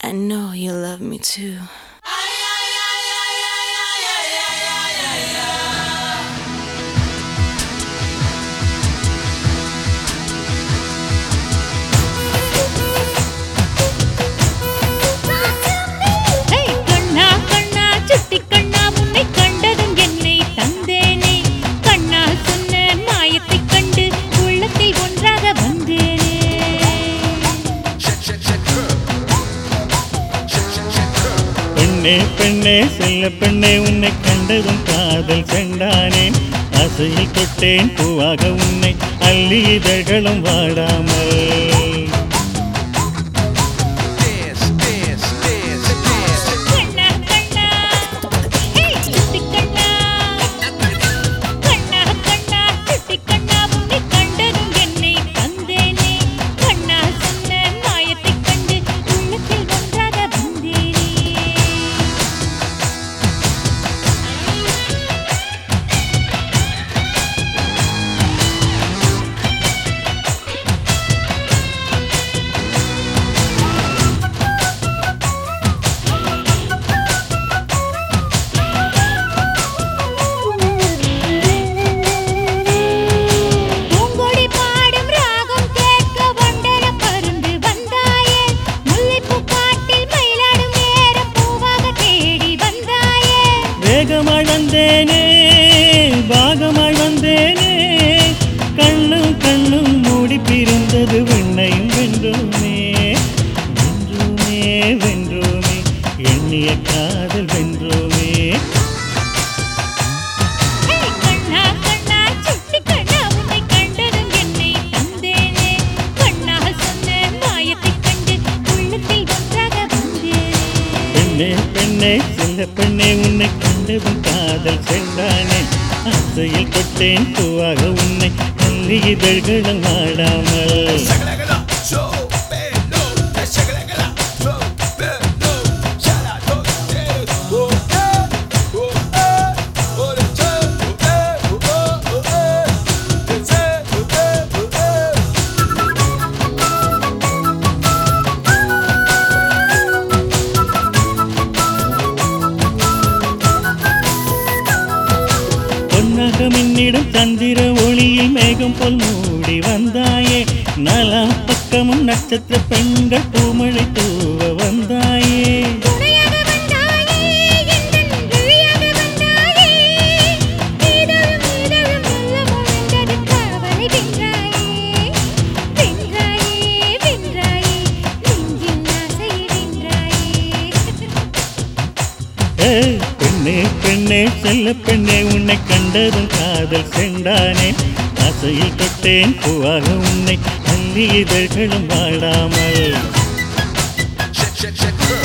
I know you love me too. ஹே கண்ணா கண்ணா சுட்டி கண்ணா உன்னை கண்டதும் என்னை தந்தேனே கண்ணா சொன்ன மாயத்தைக் கண்டு உள்ளத்தில் ஒன்றாக வந்தேனே பெண்ணே பெண்ணே செல்ல பெண்ணே உன்னை கண்டதும் காதல் சென்றானேன் ஆசையில் தொட்டேன் பூவாக உன்னை அள்ளி இதழ்களும் வாடாமல் கண்ணா கண்ணா ஹே சுட்டி கண்ணா கண்ணா கண்ணா சுட்டி கண்ணா உன்னை கண்டதும் என்னை தந்தேனே கண்ணா சொன்ன மாயத்தைக் கண்டு உள்ளத்தில் ஒன்றாக வந்தேனே பூங்கொடி பாடும் ராகம் கேட்க வண்டர பருந்து வந்தாயே முல்லைப்பூ காட்டில் மயிலாடும் நேரம் பூவாக தேடி வந்தாயே வேகமாய் வந்தேனே பாகமாய் வந்தேனே கண்ணும் கண்ணும் மூடி பிரிந்தது விண்ணையும் வென்றோமே வென்றோமே வென்றோமே எண்ணிய காதல் வென்றோமே ஹே கண்ணா கண்ணா சுட்டி கண்ணா உன்னை கண்டதும் என்னை தந்தேனே கண்ணால் சொன்ன மாயத்தைக் கண்டு உள்ளத்தில் ஒன்றாக வந்தேனே பெண்ணே பெண்ணே சில பெண்ணே உன்னை கண்டதும் காதல் சென்றானே ஆசையில் தொட்டேன் பூவாக உன்னை அள்ளி இதழ்களும் வாடாமல் பொன்னாக மின்னிடும் சந்திர ஒளியை மேகம் போல் மூடி வந்தாயே நலா பக்கமும் நட்சத்திர பெண்கள் பூமழை தூவ வந்தாயே துணையாக வந்தாயே எந்தன் விழியாக வந்தாயே இதழும் இதழும் மெல்ல மொழிந்தது காவலை வென்றாயே வென்றாயே வென்றாயே நெஞ்சில் ஆசையை வென்றாயே ஏ, பெண்ணே பெண்ணே செல்ல பெண்ணே உன்னை கண்டதும் காதல் சென்றானே ஆசையில் தொட்டேன் பூவாக உன்னை அள்ளி இதழ்களும் வாடாமல்